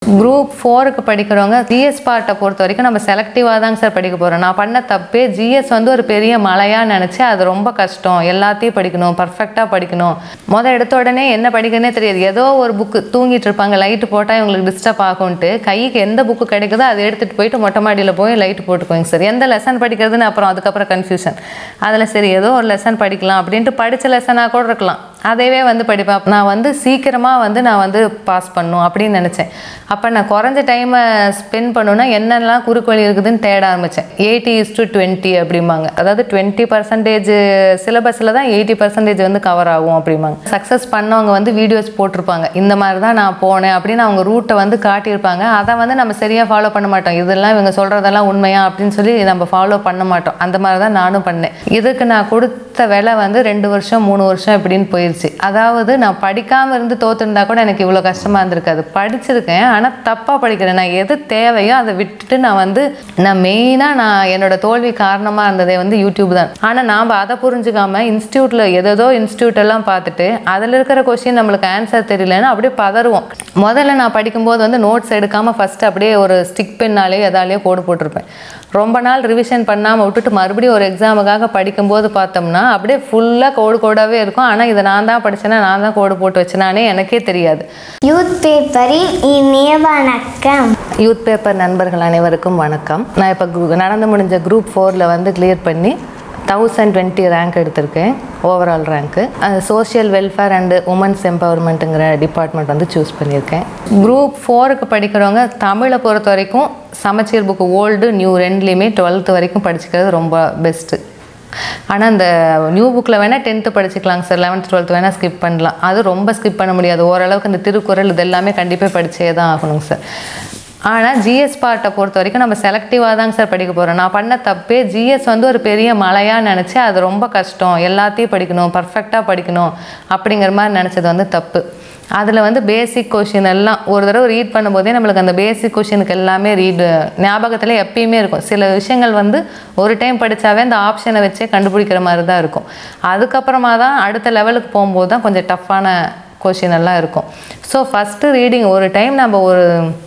group ஃபோருக்கு படிக்கிறவங்க GS பார்ட்டை பொறுத்த வரைக்கும் நம்ம செலக்டிவாக தாங்க சார் படிக்க போகிறோம் நான் பண்ண தப்பே ஜிஎஸ் வந்து ஒரு பெரிய மலையாக நினச்சி அது ரொம்ப கஷ்டம் எல்லாத்தையும் படிக்கணும் பர்ஃபெக்டாக படிக்கணும் மொதல் எடுத்த உடனே என்ன படிக்கணும்னே தெரியாது ஏதோ ஒரு புக்கு தூங்கிட்டு இருப்பாங்க லைட்டு போட்டால் இவங்களுக்கு டிஸ்டர்ப் ஆகும்ட்டு கைக்கு எந்த புக்கு கிடைக்குதோ அதை எடுத்துகிட்டு போயிட்டு மொட்டை மாடியில் போய் லைட் போட்டுக்கோங்க சார் எந்த லெசன் படிக்கிறதுன்னு அப்புறம் அதுக்கப்புறம் கன்ஃபியூஷன் அதில் சரி ஏதோ ஒரு லெசன் படிக்கலாம் அப்படின்ட்டு படித்த லெசனாக கூட இருக்கலாம் அதையவே வந்து படிப்பேன் நான் வந்து சீக்கிரமாக வந்து நான் வந்து பாஸ் பண்ணும் அப்படின்னு நினச்சேன் அப்போ நான் குறைஞ்ச டைமை ஸ்பெண்ட் பண்ணுன்னா என்னென்னலாம் குறுக்கு வழி இருக்குதுன்னு தேட ஆரம்பித்தேன் எயிட்டி இஸ் டு டுவெண்ட்டி அப்படிம்பாங்க அதாவது டுவெண்ட்டி பர்சன்டேஜ் சிலபஸில் தான் எயிட்டி பர்சன்டேஜ் வந்து கவர் ஆகும் அப்படிம்பாங்க சக்ஸஸ் பண்ணவங்க வந்து வீடியோஸ் போட்டிருப்பாங்க இந்த மாதிரி தான் நான் போனேன் அப்படின்னு அவங்க ரூட்டை வந்து காட்டியிருப்பாங்க அதை வந்து நம்ம சரியாக ஃபாலோ பண்ண மாட்டோம் இதெல்லாம் இவங்க சொல்கிறதெல்லாம் உண்மையா அப்படின்னு சொல்லி நம்ம ஃபாலோ பண்ண மாட்டோம் அந்த மாதிரி தான் நானும் பண்ணேன் இதுக்கு நான் கொடுத்த விலை வந்து ரெண்டு வருஷம் மூணு வருஷம் இப்படின்னு போயிடுச்சு அதாவது நான் படிக்காமல் இருந்து தோத்துருந்தா கூட எனக்கு இவ்வளோ கஷ்டமாக இருந்திருக்காது படிச்சிருக்கேன் ஆனால் தப்பாக படிக்கிறேன் நான் எது தேவையோ அதை விட்டுட்டு நான் வந்து நான் மெயினாக நான் என்னோட தோல்வி காரணமாக இருந்ததே வந்து யூடியூப் தான் ஆனால் நாம் அதை புரிஞ்சுக்காம இன்ஸ்டியூட்டில் எதோ இன்ஸ்டியூட் எல்லாம் பார்த்துட்டு அதில் இருக்கிற கொஷின் நம்மளுக்கு ஆன்சர் தெரியலன்னா அப்படியே பதறுவோம் முதல்ல நான் படிக்கும்போது வந்து நோட்ஸ் எடுக்காமல் ஃபஸ்ட்டு அப்படியே ஒரு ஸ்டிக் பென்னாலேயோ எதாலேயோ கோடு போட்டிருப்பேன் ரொம்ப நாள் ரிவிஷன் பண்ணாமல் விட்டுட்டு மறுபடியும் ஒரு எக்ஸாமுக்காக படிக்கும்போது பார்த்தோம்னா அப்படியே ஃபுல்லாக கோடு கோடாகவே இருக்கும் ஆனால் இதை நான் தான் படித்தேன்னா நான் தான் கோடு போட்டு வச்சேனானே எனக்கே தெரியாது யூத் பேப்பரின் இனிய வணக்கம் யூத் பேப்பர் நண்பர்கள் அனைவருக்கும் வணக்கம் நான் இப்போ நடந்து முடிஞ்ச குரூப் ஃபோரில் வந்து கிளியர் பண்ணி தௌசண்ட் டுவெண்ட்டி ரேங்க் எடுத்திருக்கேன் ஓவரால் ரேங்க்கு சோஷியல் வெல்ஃபேர் அண்டு உமன்ஸ் எம்பவர்மெண்ட்டுங்கிற டிபார்ட்மெண்ட் வந்து சூஸ் பண்ணியிருக்கேன் குரூப் ஃபோருக்கு படிக்கிறவங்க தமிழை பொறுத்த வரைக்கும் சமச்சீர் புக்கு ஓல்டு நியூ ரெண்டுலேயுமே டுவெல்த்து வரைக்கும் படிச்சுக்கிறது ரொம்ப பெஸ்ட்டு ஆனால் இந்த நியூ புக்கில் வேணால் டென்த்து படிச்சுக்கலாங்க சார் லெவன்த் டுவெல்த் வேணால் ஸ்கிப் பண்ணலாம் அது ரொம்ப ஸ்கிப் பண்ண முடியாது ஓரளவுக்கு இந்த திருக்குறள் இது எல்லாமே கண்டிப்பாக படிச்சே தான் ஆகணுங்க சார் ஆனால் ஜிஎஸ் பார்ட்டை பொறுத்த வரைக்கும் நம்ம செலக்டிவாக தாங்க சார் படிக்க போகிறோம் நான் பண்ண தப்பே ஜிஎஸ் வந்து ஒரு பெரிய மலையாக நினச்சி அது ரொம்ப கஷ்டம் எல்லாத்தையும் படிக்கணும் பர்ஃபெக்டாக படிக்கணும் அப்படிங்கிற மாதிரி நினச்சது வந்து தப்பு அதில் வந்து பேசிக் கொஷின் எல்லாம் ஒரு தடவை ரீட் பண்ணும்போதே நம்மளுக்கு அந்த பேசிக் கொஷினுக்கு எல்லாமே ரீடு ஞாபகத்தில் எப்பயுமே இருக்கும் சில விஷயங்கள் வந்து ஒரு டைம் படித்தாவே அந்த ஆப்ஷனை வச்சே கண்டுபிடிக்கிற மாதிரி தான் இருக்கும் அதுக்கப்புறமா தான் அடுத்த லெவலுக்கு போகும்போது தான் கொஞ்சம் டஃப்பான கொஷின் எல்லாம் இருக்கும் ஸோ ஃபஸ்ட்டு ரீடிங் ஒரு டைம் நம்ம ஒரு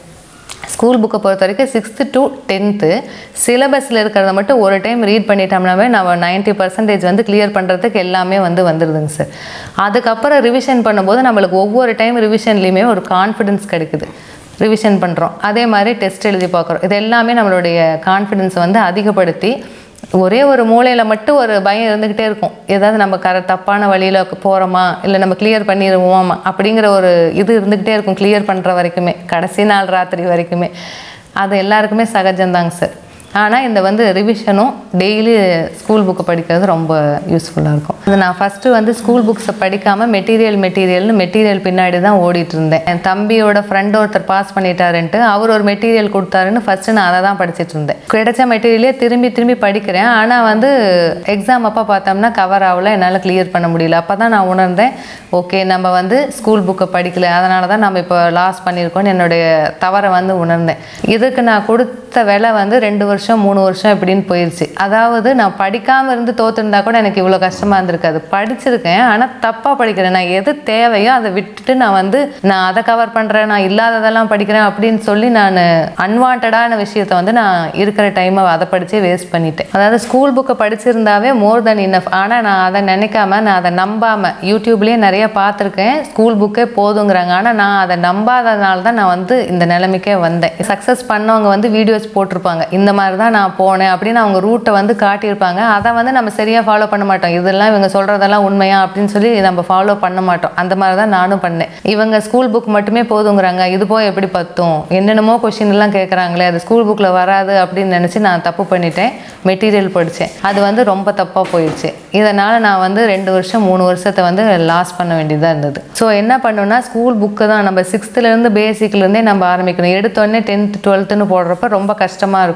ஸ்கூல் புக்கை பொறுத்த வரைக்கும் சிக்ஸ்த்து டு டென்த்து சிலபஸில் இருக்கிறத மட்டும் ஒரு டைம் ரீட் பண்ணிட்டோம்னாவே நம்ம நைன்ட்டி பர்சன்டேஜ் வந்து கிளியர் பண்ணுறதுக்கு எல்லாமே வந்து வந்துடுதுங்க சார் அதுக்கப்புறம் ரிவிஷன் பண்ணும்போது நம்மளுக்கு ஒவ்வொரு டைம் ரிவிஷன்லேயுமே ஒரு கான்ஃபிடென்ஸ் கிடைக்குது ரிவிஷன் பண்ணுறோம் அதே மாதிரி டெஸ்ட் எழுதி பார்க்குறோம் இது எல்லாமே நம்மளுடைய கான்ஃபிடென்ஸை வந்து அதிகப்படுத்தி ஒரே ஒரு மூலையில் மட்டும் ஒரு பயம் இருந்துக்கிட்டே இருக்கும் ஏதாவது நம்ம கர தப்பான வழியில் போகிறோமா இல்லை நம்ம கிளியர் பண்ணிடுவோமா அப்படிங்கிற ஒரு இது இருந்துக்கிட்டே இருக்கும் கிளியர் பண்ணுற வரைக்குமே கடைசி நாள் ராத்திரி வரைக்குமே அது எல்லாருக்குமே சகஜம்தாங்க சார் ஆனால் இந்த வந்து ரிவிஷனும் டெய்லி ஸ்கூல் புக்கு படிக்கிறது ரொம்ப யூஸ்ஃபுல்லாக இருக்கும் இது நான் ஃபஸ்ட்டு வந்து ஸ்கூல் புக்ஸை படிக்காமல் மெட்டீரியல் மெட்டீரியல்னு மெட்டீரியல் பின்னாடி தான் ஓடிட்டு இருந்தேன் என் தம்பியோட ஃப்ரெண்ட் ஒருத்தர் பாஸ் பண்ணிட்டாருன்ட்டு அவர் ஒரு மெட்டீரியல் கொடுத்தாருன்னு ஃபஸ்ட்டு நான் அதை தான் படிச்சிட்டு இருந்தேன் கிடைச்ச மெட்டீரியலே திரும்பி திரும்பி படிக்கிறேன் ஆனால் வந்து எக்ஸாம் அப்போ பார்த்தோம்னா கவர் ஆகல என்னால் கிளியர் பண்ண முடியல அப்போ தான் நான் உணர்ந்தேன் ஓகே நம்ம வந்து ஸ்கூல் புக்கை படிக்கல அதனால தான் நம்ம இப்போ லாஸ் பண்ணியிருக்கோம்னு என்னுடைய தவறை வந்து உணர்ந்தேன் இதுக்கு நான் கொடுத்த விலை வந்து ரெண்டு வருஷம் மூணு வருஷம் இப்படின்னு போயிடுச்சு அதாவது நான் படிக்காமல் இருந்து தோத்துருந்தா கூட எனக்கு இவ்வளோ கஷ்டமாக இருந்திருக்காது படிச்சிருக்கேன் ஆனால் தப்பாக படிக்கிறேன் நான் எது தேவையோ அதை விட்டுட்டு நான் வந்து நான் அதை கவர் பண்ணுறேன் நான் இல்லாததெல்லாம் படிக்கிறேன் அப்படின்னு சொல்லி நான் அன்வான்டான விஷயத்த வந்து நான் இருக்கிற டைமை அதை படித்தே வேஸ்ட் பண்ணிட்டேன் அதாவது ஸ்கூல் புக்கை படிச்சிருந்தாவே மோர் தென் இன்னஃப் ஆனால் நான் அதை நினைக்காம நான் அதை நம்பாமல் யூடியூப்லேயே நிறைய பார்த்துருக்கேன் ஸ்கூல் புக்கே போதுங்கிறாங்க ஆனால் நான் அதை நம்பாததுனால தான் நான் வந்து இந்த நிலைமைக்கே வந்தேன் சக்ஸஸ் பண்ணவங்க வந்து வீடியோஸ் போட்டிருப்பாங்க இந்த மாதிரி தான் நான் போனேன் அப்படின்னு அவங்க ரூட்டை வந்து காட்டியிருப்பாங்க அதை வந்து நம்ம சரியாக ஃபாலோ பண்ண மாட்டோம் இதெல்லாம் இவங்க சொல்கிறதெல்லாம் உண்மையா அப்படின்னு சொல்லி நம்ம ஃபாலோ பண்ண மாட்டோம் அந்த மாதிரி தான் நானும் பண்ணேன் இவங்க ஸ்கூல் புக் மட்டுமே போதுங்கிறாங்க இது போய் எப்படி பத்தும் என்னென்னமோ கொஷின் எல்லாம் கேட்குறாங்களே அது ஸ்கூல் புக்கில் வராது அப்படின்னு நினச்சி நான் தப்பு பண்ணிட்டேன் மெட்டீரியல் படித்தேன் அது வந்து ரொம்ப தப்பாக போயிடுச்சு இதனால் நான் வந்து ரெண்டு வருஷம் மூணு வருஷத்தை வந்து லாஸ் பண்ண வேண்டியதாக இருந்தது ஸோ என்ன பண்ணோம்னா ஸ்கூல் புக்கு தான் நம்ம சிக்ஸ்த்துலேருந்து பேசிக்லேருந்தே நம்ம ஆரம்பிக்கணும் எடுத்தோடனே டென்த் டுவெல்த்துன்னு போடுறப்ப ரொம்ப கஷ்டமாக இருக்கும் அது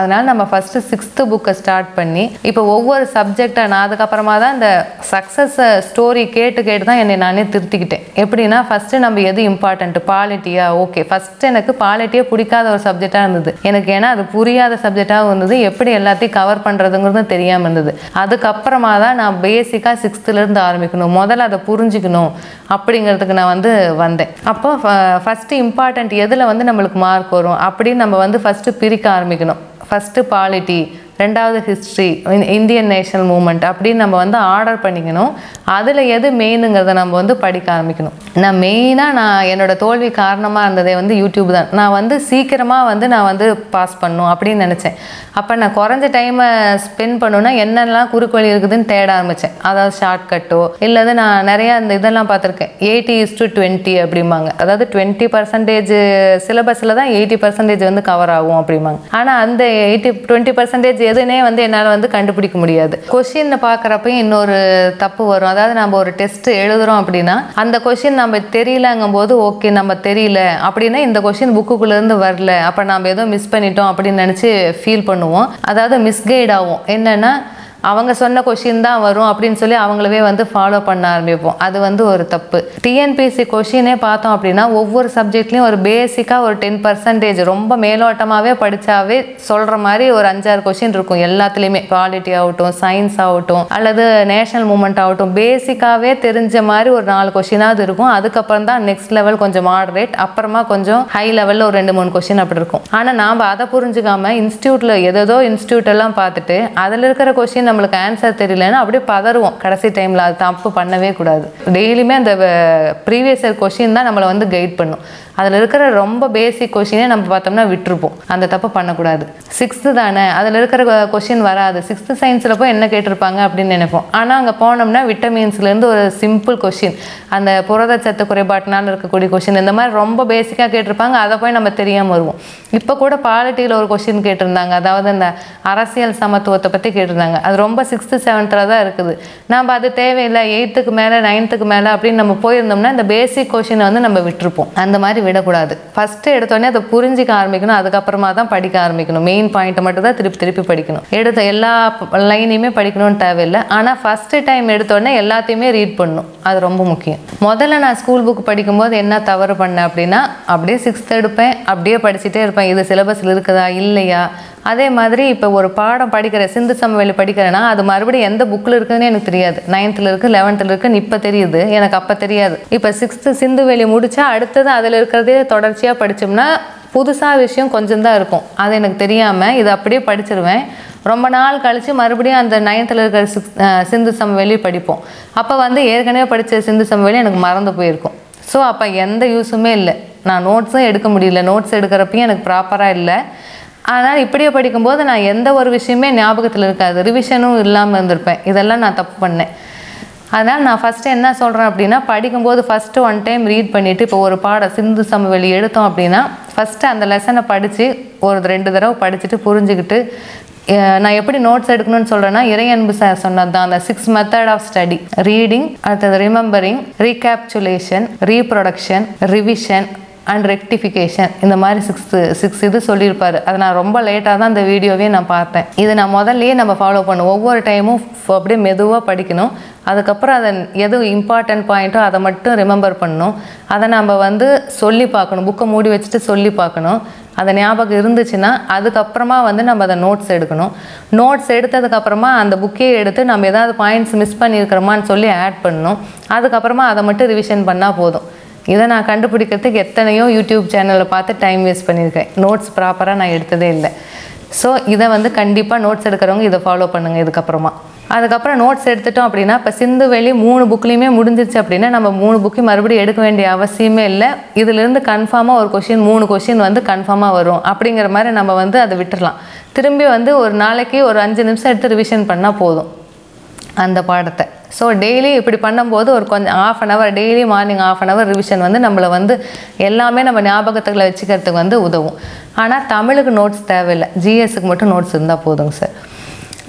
அதனால் நம்ம ஃபஸ்ட்டு சிக்ஸ்த்து புக்கை ஸ்டார்ட் பண்ணி இப்போ ஒவ்வொரு சப்ஜெக்டாக நான் அதுக்கப்புறமா தான் இந்த சக்ஸஸ் ஸ்டோரி கேட்டு கேட்டு தான் என்னை நானே திருத்திக்கிட்டேன் எப்படின்னா ஃபஸ்ட்டு நம்ம எது இம்பார்ட்டன்ட் பாலிட்டியா ஓகே ஃபஸ்ட்டு எனக்கு பாலிட்டியே பிடிக்காத ஒரு சப்ஜெக்டாக இருந்தது எனக்கு ஏன்னா அது புரியாத சப்ஜெக்டாகவும் இருந்தது எப்படி எல்லாத்தையும் கவர் பண்ணுறதுங்கிறதும் தெரியாமல் இருந்தது அதுக்கப்புறமா தான் நான் பேசிக்காக சிக்ஸ்த்துலேருந்து ஆரம்பிக்கணும் முதல்ல அதை புரிஞ்சுக்கணும் அப்படிங்கிறதுக்கு நான் வந்து வந்தேன் அப்போ ஃபஸ்ட்டு இம்பார்ட்டன்ட் எதில் வந்து நம்மளுக்கு மார்க் வரும் அப்படின்னு நம்ம வந்து ஃபஸ்ட்டு பிரிக்க ஆரம்பிக்கணும் ஃபஸ்ட்டு பாலிட்டி ரெண்டாவது ஹிஸ்ட்ரி இந்தியன் நேஷனல் மூமெண்ட் அப்படின்னு நம்ம வந்து ஆர்டர் பண்ணிக்கணும் அதில் எது மெயினுங்கிறத நம்ம வந்து படிக்க ஆரம்பிக்கணும் நான் மெயினாக நான் என்னோட தோல்வி காரணமாக இருந்ததே வந்து யூடியூப் தான் நான் வந்து சீக்கிரமாக வந்து நான் வந்து பாஸ் பண்ணும் அப்படின்னு நினச்சேன் அப்போ நான் குறைஞ்ச டைமை ஸ்பெண்ட் பண்ணணும்னா என்னெல்லாம் குறுக்கு வழி இருக்குதுன்னு தேட ஆரம்பித்தேன் அதாவது ஷார்ட் கட்டோ இல்லது நான் நிறையா இந்த இதெல்லாம் பார்த்துருக்கேன் எயிட்டி இஸ் டு டுவெண்ட்டி அப்படிம்பாங்க அதாவது டுவெண்ட்டி பர்சன்டேஜ் சிலபஸில் தான் எயிட்டி பர்சன்டேஜ் வந்து கவர் ஆகும் அப்படிம்பாங்க ஆனால் அந்த எயிட்டி டுவெண்ட்டி பர்சன்டேஜ் எதுனே வந்து என்னால் வந்து கண்டுபிடிக்க முடியாது கொஷின் பார்க்குறப்பையும் இன்னொரு தப்பு வரும் அதாவது நம்ம ஒரு டெஸ்ட் எழுதுறோம் அப்படின்னா அந்த கொஷின் நம்ம தெரியலங்கும் போது ஓகே நம்ம தெரியல அப்படின்னா இந்த கொஷின் புக்குக்குள்ளேருந்து வரல அப்போ நம்ம ஏதோ மிஸ் பண்ணிட்டோம் அப்படின்னு நினச்சி ஃபீல் பண்ணுவோம் அதாவது மிஸ்கைட் ஆகும் என்னென்னா அவங்க சொன்ன கொஷின் தான் வரும் அப்படின்னு சொல்லி அவங்களவே வந்து ஃபாலோ பண்ண ஆரம்பிப்போம் அது வந்து ஒரு தப்பு டிஎன்பிசி கொஷினே பார்த்தோம் அப்படின்னா ஒவ்வொரு சப்ஜெக்ட்லேயும் ஒரு பேசிக்காக ஒரு டென் பர்சன்டேஜ் ரொம்ப மேலோட்டமாகவே படித்தாவே சொல்கிற மாதிரி ஒரு அஞ்சாறு கொஷின் இருக்கும் எல்லாத்துலேயுமே பாலிட்டி ஆகட்டும் சயின்ஸ் ஆகட்டும் அல்லது நேஷனல் மூமெண்ட் ஆகட்டும் பேசிக்காகவே தெரிஞ்ச மாதிரி ஒரு நாலு கொஷினாவது இருக்கும் அதுக்கப்புறம் தான் நெக்ஸ்ட் லெவல் கொஞ்சம் மாடரேட் அப்புறமா கொஞ்சம் ஹை லெவலில் ஒரு ரெண்டு மூணு கொஷின் அப்படி இருக்கும் ஆனால் நாம் அதை புரிஞ்சுக்காம இன்ஸ்டியூட்டில் எதோ இன்ஸ்டியூட் எல்லாம் பார்த்துட்டு அதில் இருக்கிற கொஷின் நம்மளுக்கு ஆன்சர் தெரியலன்னா அப்படியே பதறுவோம் கடைசி டைமில் அது தப்பு பண்ணவே கூடாது டெய்லியுமே அந்த ப்ரீவியஸ் இயர் கொஷின் தான் நம்மளை வந்து கைட் பண்ணும் அதில் இருக்கிற ரொம்ப பேசிக் கொஷினே நம்ம பார்த்தோம்னா விட்டுருப்போம் அந்த தப்பு பண்ணக்கூடாது சிக்ஸ்த்து தானே அதில் இருக்கிற கொஷின் வராது சிக்ஸ்த்து சயின்ஸில் போய் என்ன கேட்டிருப்பாங்க அப்படின்னு நினைப்போம் ஆனால் அங்கே போனோம்னா விட்டமின்ஸ்லேருந்து ஒரு சிம்பிள் கொஷின் அந்த புரதச்சத்து குறைபாட்டினால இருக்கக்கூடிய கொஷின் இந்த மாதிரி ரொம்ப பேசிக்காக கேட்டிருப்பாங்க அதை போய் நம்ம தெரியாமல் வருவோம் இப்போ கூட பாலிட்டியில் ஒரு கொஷின் கேட்டிருந்தாங்க அதாவது அந்த அரசியல் சமத்துவத்தை பற்றி கேட்டிருந்தாங்க அது ரொம்ப சிக்ஸ்த்து செவன்த்தில் தான் இருக்குது நம்ம அது தேவையில்லை எயித்துக்கு மேலே நைன்த்துக்கு மேலே அப்படின்னு நம்ம போயிருந்தோம்னா இந்த பேசிக் கொஷினை வந்து நம்ம விட்டுருப்போம் அந்த மாதிரி விடக்கூடாது ஃபஸ்ட்டு எடுத்தோடனே அதை புரிஞ்சிக்க ஆரம்பிக்கணும் அதுக்கப்புறமா தான் படிக்க ஆரம்பிக்கணும் மெயின் பாயிண்ட்டை மட்டும் தான் திருப்பி திருப்பி படிக்கணும் எடுத்த எல்லா லைனையுமே படிக்கணும்னு தேவையில்லை ஆனால் ஃபஸ்ட்டு டைம் எடுத்தோடனே எல்லாத்தையுமே ரீட் பண்ணணும் அது ரொம்ப முக்கியம் முதல்ல நான் ஸ்கூல் புக் படிக்கும்போது என்ன தவறு பண்ணேன் அப்படின்னா அப்படியே சிக்ஸ்த் எடுப்பேன் அப்படியே படிச்சுட்டே இருப்பேன் இது சிலபஸில் இருக்குதா இல்லையா அதே மாதிரி இப்போ ஒரு பாடம் படிக்கிறேன் சிந்து சமவெளி படிக்கிறேன்னா அது மறுபடியும் எந்த புக்கில் இருக்குதுன்னு எனக்கு தெரியாது நைன்த்தில் இருக்குது லெவன்த்தில் இருக்குன்னு இப்போ தெரியுது எனக்கு அப்போ தெரியாது இப்போ சிக்ஸ்த்து சிந்து வேலி முடித்தா அடுத்தது அதில் இருக்கிறதே தொடர்ச்சியாக படித்தோம்னா புதுசாக விஷயம் கொஞ்சம் தான் இருக்கும் அது எனக்கு தெரியாமல் இதை அப்படியே படிச்சிருவேன் ரொம்ப நாள் கழித்து மறுபடியும் அந்த நைன்த்தில் இருக்கிற சிக்ஸ் சிந்து சமவெளி படிப்போம் அப்போ வந்து ஏற்கனவே படித்த சிந்து சமவெளி எனக்கு மறந்து போயிருக்கும் ஸோ அப்போ எந்த யூஸுமே இல்லை நான் நோட்ஸும் எடுக்க முடியல நோட்ஸ் எடுக்கிறப்பையும் எனக்கு ப்ராப்பராக இல்லை ஆனால் இப்படியே படிக்கும்போது நான் எந்த ஒரு விஷயமே ஞாபகத்தில் இருக்காது ரிவிஷனும் இல்லாமல் இருந்திருப்பேன் இதெல்லாம் நான் தப்பு பண்ணேன் அதனால் நான் ஃபஸ்ட்டு என்ன சொல்கிறேன் அப்படின்னா படிக்கும்போது ஃபஸ்ட்டு ஒன் டைம் ரீட் பண்ணிவிட்டு இப்போ ஒரு பாடம் சிந்து சமவெளி எடுத்தோம் அப்படின்னா ஃபஸ்ட்டு அந்த லெசனை படித்து ஒரு ரெண்டு தடவை படிச்சுட்டு புரிஞ்சுக்கிட்டு அஹ் நான் எப்படி நோட்ஸ் எடுக்கணும்னு சொல்கிறேன்னா இறையன்பு சார் சொன்னது தான் அந்த six method of study reading அடுத்தது remembering recapsulation reproduction revision and rectification இந்த மாதிரி சிக்ஸ்த்து சிக்ஸ் இது சொல்லியிருப்பாரு அதை நான் ரொம்ப லேட்டாக தான் இந்த வீடியோவே நான் பார்த்தேன் இது நான் முதல்லயே நம்ம ஃபாலோ பண்ணுவோம் ஒவ்வொரு டைமும் அப்படியே மெதுவாக படிக்கணும் அதுக்கப்புறம் அதை எது இம்பார்ட்டன்ட் பாயிண்ட்டோ அதை மட்டும் ரிமெம்பர் பண்ணணும் அதை நம்ம வந்து சொல்லி பார்க்கணும் புக்கை மூடி வச்சுட்டு சொல்லி பார்க்கணும் அந்த ஞாபகம் இருந்துச்சுன்னா அதுக்கப்புறமா வந்து நம்ம அதை நோட்ஸ் எடுக்கணும் நோட்ஸ் எடுத்ததுக்கப்புறமா அந்த புக்கே எடுத்து நம்ம ஏதாவது பாயிண்ட்ஸ் மிஸ் பண்ணியிருக்கிறோமான்னு சொல்லி ஆட் பண்ணணும் அதுக்கப்புறமா அதை மட்டும் ரிவிஷன் பண்ணால் போதும் இதை நான் கண்டுபிடிக்கிறதுக்கு எத்தனையோ யூடியூப் சேனலில் பார்த்து டைம் வேஸ்ட் பண்ணியிருக்கேன் நோட்ஸ் ப்ராப்பராக நான் எடுத்ததே இல்லை ஸோ இதை வந்து கண்டிப்பாக நோட்ஸ் எடுக்கிறவங்க இதை ஃபாலோ பண்ணுங்கள் இதுக்கப்புறமா அதுக்கப்புறம் நோட்ஸ் எடுத்துட்டோம் அப்படின்னா இப்போ சிந்து வெளி மூணு புக்லேயுமே முடிஞ்சிருச்சு அப்படின்னா நம்ம மூணு புக்கையும் மறுபடியும் எடுக்க வேண்டிய அவசியமே இல்லை இதுலேருந்து கன்ஃபார்மாக ஒரு கொஷின் மூணு கொஷின் வந்து கன்ஃபார்மாக வரும் அப்படிங்கிற மாதிரி நம்ம வந்து அதை விட்டுறலாம் திரும்பி வந்து ஒரு நாளைக்கு ஒரு அஞ்சு நிமிஷம் எடுத்து ரிவிஷன் பண்ணால் போதும் அந்த பாடத்தை ஸோ டெய்லி இப்படி பண்ணும்போது ஒரு கொஞ்சம் half an hour daily morning half an hour revision வந்து நம்மளை வந்து எல்லாமே நம்ம ஞாபகத்துக்குள்ள வச்சுக்கிறதுக்கு வந்து உதவும் ஆனால் தமிழுக்கு நோட்ஸ் தேவையில்லை ஜிஎஸ்க்கு மட்டும் நோட்ஸ் இருந்தால் போதுங்க சார்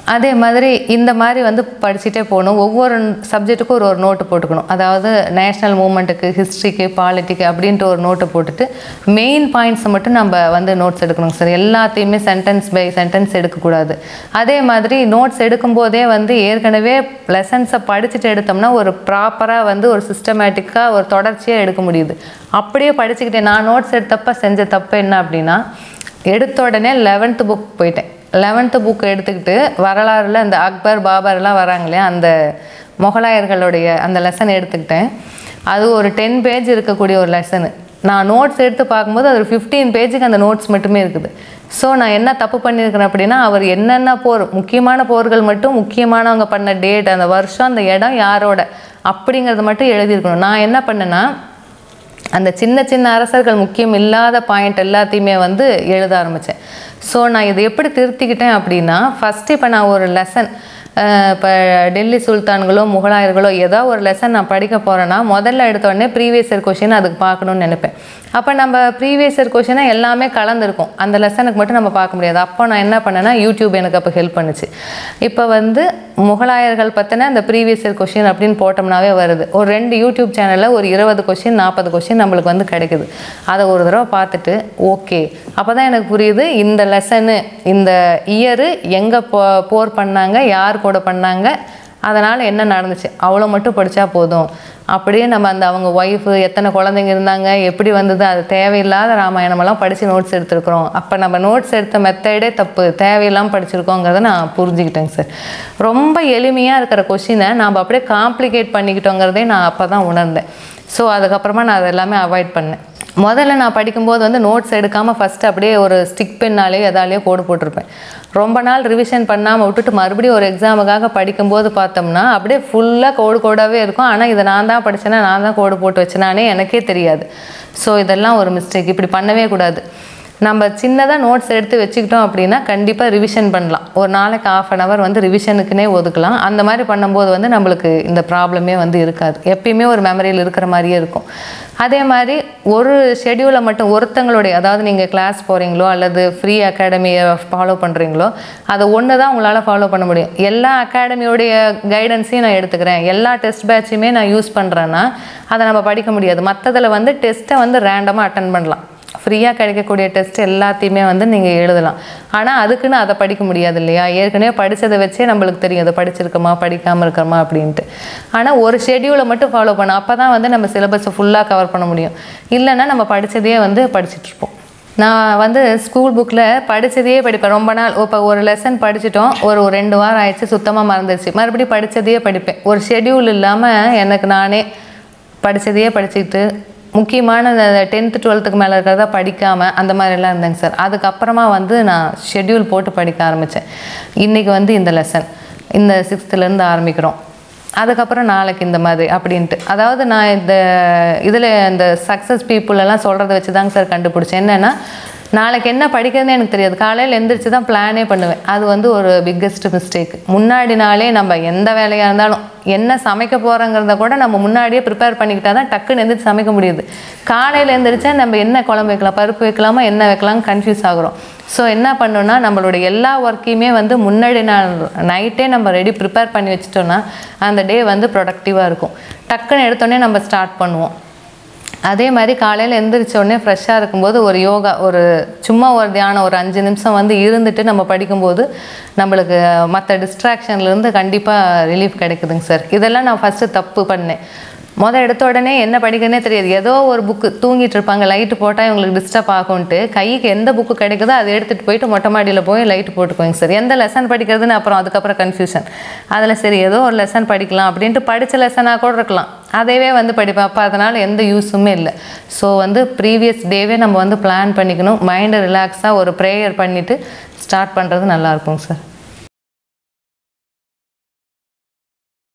அதே மாதிரி இந்த மாதிரி வந்து படிச்சுட்டே போகணும் ஒவ்வொரு சப்ஜெக்ட்டுக்கும் ஒரு ஒரு நோட்டு போட்டுக்கணும் அதாவது நேஷ்னல் மூமெண்ட்டுக்கு ஹிஸ்ட்ரிக்கு பாலிட்டிக்கு அப்படின்ட்டு ஒரு நோட்டை போட்டுட்டு மெயின் பாயிண்ட்ஸை மட்டும் நம்ம வந்து நோட்ஸ் எடுக்கணும் சார் எல்லாத்தையுமே சென்டென்ஸ் பை சென்டென்ஸ் எடுக்கக்கூடாது அதே மாதிரி நோட்ஸ் எடுக்கும்போதே வந்து ஏற்கனவே லெசன்ஸை படிச்சுட்டு எடுத்தோம்னா ஒரு ப்ராப்பராக வந்து ஒரு சிஸ்டமேட்டிக்காக ஒரு தொடர்ச்சியாக எடுக்க முடியுது அப்படியே படிச்சுக்கிட்டே நான் நோட்ஸ் எடுத்தப்ப செஞ்ச தப்பு என்ன அப்படின்னா எடுத்த உடனே லெவன்த்து புக் போயிட்டேன் லெவன்த்து புக் எடுத்துக்கிட்டு வரலாறுல அந்த அக்பர் பாபர்லாம் வராங்க இல்லையா அந்த முகலாயர்களுடைய அந்த லெசன் எடுத்துக்கிட்டேன் அது ஒரு டென் பேஜ் இருக்கக்கூடிய ஒரு லெசனு நான் நோட்ஸ் எடுத்து பார்க்கும்போது அது ஒரு ஃபிஃப்டீன் பேஜுக்கு அந்த நோட்ஸ் மட்டுமே இருக்குது ஸோ நான் என்ன தப்பு பண்ணியிருக்கிறேன் அப்படின்னா அவர் என்னென்ன போர் முக்கியமான போர்கள் மட்டும் முக்கியமானவங்க பண்ண டேட் அந்த வருஷம் அந்த இடம் யாரோட அப்படிங்கிறத மட்டும் எழுதியிருக்கணும் நான் என்ன பண்ணேன்னா அந்த சின்ன சின்ன அரசர்கள் முக்கியம் இல்லாத பாயிண்ட் எல்லாத்தையுமே வந்து எழுத ஆரம்பித்தேன் ஸோ நான் இதை எப்படி திருத்திக்கிட்டேன் அப்படின்னா ஃபஸ்ட்டு இப்போ நான் ஒரு லெசன் இப்போ டெல்லி சுல்தான்களோ முகலாயர்களோ ஏதோ ஒரு லெசன் நான் படிக்க போகிறேன்னா முதல்ல எடுத்த உடனே ப்ரீவியஸ் இயர் கொஷின் அதுக்கு பார்க்கணும்னு நினைப்பேன் அப்போ நம்ம ப்ரீவியஸ் இயர் கொஷினை எல்லாமே கலந்துருக்கும் அந்த லெசனுக்கு மட்டும் நம்ம பார்க்க முடியாது அப்போ நான் என்ன பண்ணேன்னா யூடியூப் எனக்கு அப்போ ஹெல்ப் பண்ணுச்சு இப்போ வந்து முகலாயர்கள் பற்றின அந்த ப்ரீவியஸ் இயர் கொஷின் அப்படின்னு போட்டோம்னாவே வருது ஒரு ரெண்டு யூடியூப் சேனலில் ஒரு இருபது கொஷின் நாற்பது கொஷின் நம்மளுக்கு வந்து கிடைக்குது அதை ஒரு தடவை பார்த்துட்டு ஓகே அப்போ தான் எனக்கு புரியுது இந்த லெசனு இந்த இயரு எங்கே போ போர் பண்ணாங்க யார் கூட பண்ணாங்க அதனால் என்ன நடந்துச்சு அவ்வளோ மட்டும் படித்தா போதும் அப்படியே நம்ம அந்த அவங்க ஒய்ஃபு எத்தனை குழந்தைங்க இருந்தாங்க எப்படி வந்தது அது தேவையில்லாத ராமாயணமெல்லாம் படித்து நோட்ஸ் எடுத்துருக்குறோம் அப்போ நம்ம நோட்ஸ் எடுத்த மெத்தடே தப்பு தேவையில்லாமல் படிச்சிருக்கோங்கிறத நான் புரிஞ்சுக்கிட்டேங்க சார் ரொம்ப எளிமையாக இருக்கிற கொஷினை நாம் அப்படியே காம்ப்ளிகேட் பண்ணிக்கிட்டோங்கிறதே நான் அப்போ தான் உணர்ந்தேன் ஸோ அதுக்கப்புறமா நான் அதை எல்லாமே அவாய்ட் பண்ணேன் முதல்ல நான் படிக்கும்போது வந்து நோட்ஸ் எடுக்காமல் ஃபஸ்ட்டு அப்படியே ஒரு ஸ்டிக் பென்னாலேயோ எதாலேயோ கோடு போட்டிருப்பேன் ரொம்ப நாள் ரிவிஷன் பண்ணாமல் விட்டுட்டு மறுபடியும் ஒரு எக்ஸாமுக்காக படிக்கும்போது பார்த்தோம்னா அப்படியே ஃபுல்லாக கோடு கோடாகவே இருக்கும் ஆனால் இதை நான் தான் படித்தேன்னா நான் தான் கோடு போட்டு வச்சேனானே எனக்கே தெரியாது ஸோ இதெல்லாம் ஒரு மிஸ்டேக் இப்படி பண்ணவே கூடாது நம்ம சின்னதாக நோட்ஸ் எடுத்து வச்சுக்கிட்டோம் அப்படின்னா கண்டிப்பாக ரிவிஷன் பண்ணலாம் ஒரு நாளைக்கு ஆஃப் அன் ஹவர் வந்து ரிவிஷனுக்குனே ஒதுக்கலாம் அந்த மாதிரி பண்ணும்போது வந்து நம்மளுக்கு இந்த ப்ராப்ளமே வந்து இருக்காது எப்பயுமே ஒரு மெமரியில் இருக்கிற மாதிரியே இருக்கும் அதே மாதிரி ஒரு ஷெடியூலை மட்டும் ஒருத்தங்களுடைய அதாவது நீங்கள் கிளாஸ் போகிறீங்களோ அல்லது ஃப்ரீ அகாடமியை ஃபாலோ பண்ணுறீங்களோ அதை ஒன்று தான் உங்களால் ஃபாலோ பண்ண முடியும் எல்லா அகாடமியோடைய கைடன்ஸையும் நான் எடுத்துக்கிறேன் எல்லா டெஸ்ட் பேட்சுமே நான் யூஸ் பண்ணுறேன்னா அதை நம்ம படிக்க முடியாது மற்றதில் வந்து டெஸ்ட்டை வந்து ரேண்டமாக அட்டன் பண்ணலாம் ஃப்ரீயாக கிடைக்கக்கூடிய டெஸ்ட் எல்லாத்தையுமே வந்து நீங்கள் எழுதலாம் ஆனால் அதுக்குன்னு அதை படிக்க முடியாது இல்லையா ஏற்கனவே படித்ததை வச்சே நம்மளுக்கு தெரியும் அதை படிச்சிருக்கோமா படிக்காமல் இருக்கிறோமா அப்படின்ட்டு ஆனால் ஒரு ஷெடியூலை மட்டும் ஃபாலோ பண்ணோம் அப்போ தான் வந்து நம்ம சிலபஸை ஃபுல்லாக கவர் பண்ண முடியும் இல்லைன்னா நம்ம படித்ததையே வந்து படிச்சுட்டு இருப்போம் நான் வந்து ஸ்கூல் புக்கில் படித்ததையே படிப்பேன் ரொம்ப நாள் இப்போ ஒரு லெசன் படிச்சிட்டோம் ஒரு ஒரு ரெண்டு வாரம் ஆயிடுச்சு சுத்தமாக மறந்துடுச்சு மறுபடியும் படித்ததையே படிப்பேன் ஒரு ஷெடியூல் இல்லாமல் எனக்கு நானே படித்ததையே படிச்சுக்கிட்டு முக்கியமான டென்த்து டுவெல்த்துக்கு மேலே இருக்கிறதா படிக்காமல் அந்த மாதிரிலாம் இருந்தேங்க சார் அதுக்கப்புறமா வந்து நான் ஷெட்யூல் போட்டு படிக்க ஆரம்பித்தேன் இன்றைக்கி வந்து இந்த லெசன் இந்த சிக்ஸ்த்துலேருந்து ஆரம்பிக்கிறோம் அதுக்கப்புறம் நாளைக்கு இந்த மாதிரி அப்படின்ட்டு அதாவது நான் இந்த இதில் இந்த சக்ஸஸ் எல்லாம் சொல்கிறத வச்சு தாங்க சார் கண்டுபிடிச்சேன் என்னென்னா நாளைக்கு என்ன படிக்கிறதுன்னு எனக்கு தெரியாது காலையில் எந்திரிச்சு தான் பிளானே பண்ணுவேன் அது வந்து ஒரு பிக்கெஸ்ட் மிஸ்டேக் முன்னாடி நாளே நம்ம எந்த வேலையாக இருந்தாலும் என்ன சமைக்க போகிறோங்கிறத கூட நம்ம முன்னாடியே ப்ரிப்பேர் பண்ணிக்கிட்டா தான் டக்குன்னு எந்திரிச்சு சமைக்க முடியுது காலையில் எந்திரிச்சா நம்ம என்ன குழம்பு வைக்கலாம் பருப்பு வைக்கலாமா என்ன வைக்கலாம் கன்ஃபியூஸ் ஆகுறோம் ஸோ என்ன பண்ணோன்னா நம்மளோட எல்லா ஒர்க்கையுமே வந்து முன்னாடி நாள் நைட்டே நம்ம ரெடி ப்ரிப்பேர் பண்ணி வச்சிட்டோன்னா அந்த டே வந்து ப்ரொடக்டிவாக இருக்கும் டக்குன்னு எடுத்தோடனே நம்ம ஸ்டார்ட் பண்ணுவோம் அதே மாதிரி காலையில் எந்திரிச்ச உடனே ஃப்ரெஷ்ஷாக இருக்கும்போது ஒரு யோகா ஒரு சும்மா ஒரு தியானம் ஒரு அஞ்சு நிமிஷம் வந்து இருந்துட்டு நம்ம படிக்கும்போது நம்மளுக்கு மற்ற டிஸ்ட்ராக்ஷன்லேருந்து கண்டிப்பாக ரிலீஃப் கிடைக்குதுங்க சார் இதெல்லாம் நான் ஃபஸ்ட்டு தப்பு பண்ணேன் மொதல் எடுத்த உடனே என்ன படிக்கிறதுனே தெரியாது ஏதோ ஒரு புக்கு தூங்கிட்டு இருப்பாங்க லைட்டு போட்டால் இவங்களுக்கு டிஸ்டர்ப் ஆகும்ன்ட்டு கைக்கு எந்த புக்கு கிடைக்குதோ அதை எடுத்துகிட்டு போயிட்டு மொட்டை மாடியில் போய் லைட்டு போட்டுக்குவேங்க சார் எந்த லெசன் படிக்கிறதுன்னு அப்புறம் அதுக்கப்புறம் கன்ஃபியூஷன் அதில் சரி ஏதோ ஒரு லெசன் படிக்கலாம் அப்படின்ட்டு படித்த லெசனாக கூட இருக்கலாம் அதையவே வந்து படிப்பேன் அப்போ அதனால் எந்த யூஸுமே இல்லை ஸோ வந்து ப்ரீவியஸ் டேவே நம்ம வந்து பிளான் பண்ணிக்கணும் மைண்டை ரிலாக்ஸாக ஒரு ப்ரேயர் பண்ணிவிட்டு ஸ்டார்ட் பண்ணுறது நல்லாயிருக்கும் சார்